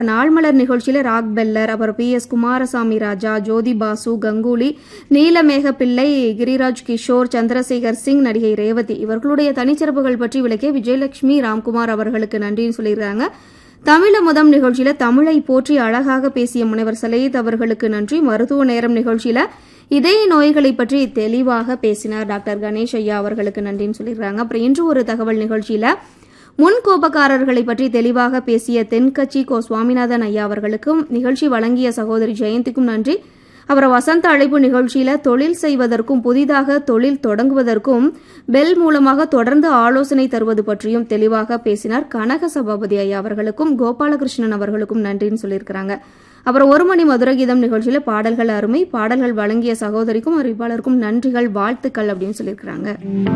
நாள்மலர் நிகழ்ச்சியில Rockefeller அப்புறம் B S Kumaraswamy Raja Jyoti Basu Ganguly Neelamega Pillai Giriraj Kishore Chandrasekhar Singh நடிகை ரேவதி இவர்களுடைய தனிச்சிறப்புகள் பற்றி விளக்கிய விஜயலட்சுமி ராம்குமார் அவர்களுக்கு நன்றின்னு சொல்லியிருக்காங்க தமிழ முதம் நிகழ்ச்சியில தமிழை போற்றி அழகாக பேசிய முனைவர் சலீத் அவர்களுக்கு நன்றி மருத்துவ நேரம் நிகழ்ச்சியில இதய நோய்களை பற்றி தெளிவாக பேசினார் டாக்டர் கணேஷ் ஐயா அவர்களுக்கு நன்றின்னு சொல்லியிருக்காங்க அப்புறம் இன்று ஒரு தகவல் நிகழ்ச்சியில முன் கோபக்காரர்களை பற்றி தெளிவாக பேசிய தென்கட்சி கோ சுவாமிநாதன் ஐயா அவர்களுக்கும் நிகழ்ச்சி வழங்கிய சகோதரி ஜெயந்திக்கும் நன்றி அப்புறம் வசந்த அழைப்பு நிகழ்ச்சியில தொழில் செய்வதற்கும் புதிதாக தொழில் தொடங்குவதற்கும் பெல் மூலமாக தொடர்ந்து ஆலோசனை தருவது பற்றியும் தெளிவாக பேசினார் கனக சபாபதி ஐயா அவர்களுக்கும் கோபாலகிருஷ்ணன் அவர்களுக்கும் நன்றின்னு சொல்லியிருக்கிறாங்க அப்புறம் ஒரு மணி மதுர கீதம் நிகழ்ச்சியில பாடல்கள் அருமை பாடல்கள் வழங்கிய சகோதரிக்கும் அறிவிப்பாளருக்கும் நன்றிகள் வாழ்த்துக்கள் அப்படின்னு சொல்லியிருக்கிறாங்க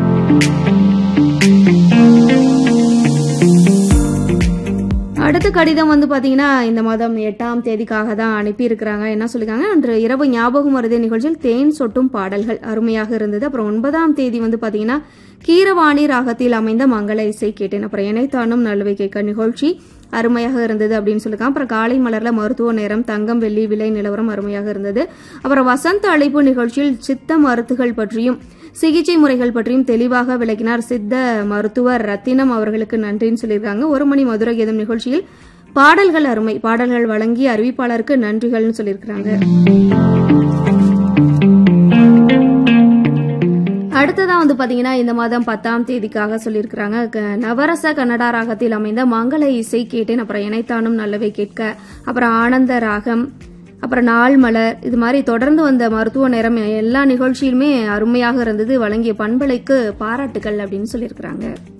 அடுத்த கடிதம் வந்து பாத்தீங்கன்னா இந்த மாதம் எட்டாம் தேதிக்காக தான் அனுப்பியிருக்கிறாங்க என்ன சொல்லிருக்காங்க அன்று இரவு ஞாபகம் வருதே நிகழ்ச்சியில் தேன் சொட்டும் பாடல்கள் அருமையாக இருந்தது அப்புறம் ஒன்பதாம் தேதி வந்து பாத்தீங்கன்னா கீரவாணி ராகத்தில் அமைந்த மங்கள இசை கேட்டேன் அப்புறம் இணைத்தானும் நல்வை கேட்க நிகழ்ச்சி அருமையாக இருந்தது அப்படின்னு சொல்லிருக்காங்க அப்புறம் காலை மலர்ல மருத்துவ நேரம் தங்கம் வெள்ளி விலை நிலவரம் அருமையாக இருந்தது அப்புறம் வசந்த அழைப்பு நிகழ்ச்சியில் சித்த மருத்துகள் பற்றியும் சிகிச்சை முறைகள் பற்றியும் தெளிவாக விளக்கினார் சித்த மருத்துவர் ரத்தினம் அவர்களுக்கு நன்றின்னு சொல்லியிருக்காங்க ஒரு மணி மதுரை கீதம் நிகழ்ச்சியில் பாடல்கள் அருமை பாடல்கள் வழங்கி அறிவிப்பாளருக்கு நன்றிகள்னு சொல்லியிருக்கிறாங்க அடுத்ததா வந்து பாத்தீங்கன்னா இந்த மாதம் பத்தாம் தேதிக்காக சொல்லியிருக்கிறாங்க க- நவரச கன்னடா ராகத்தில் அமைந்த மங்கள இசை கேட்டேன் அப்புறம் இணைத்தானும் நல்லவை கேட்க அப்புறம் ஆனந்த ராகம் அப்புறம் நாள் மலர் இது மாதிரி தொடர்ந்து வந்த மருத்துவ நேரம் எல்லா நிகழ்ச்சியிலுமே அருமையாக இருந்தது வழங்கிய பண்பலைக்கு பாராட்டுகள் அப்படின்னு சொல்லியிருக்கிறாங்க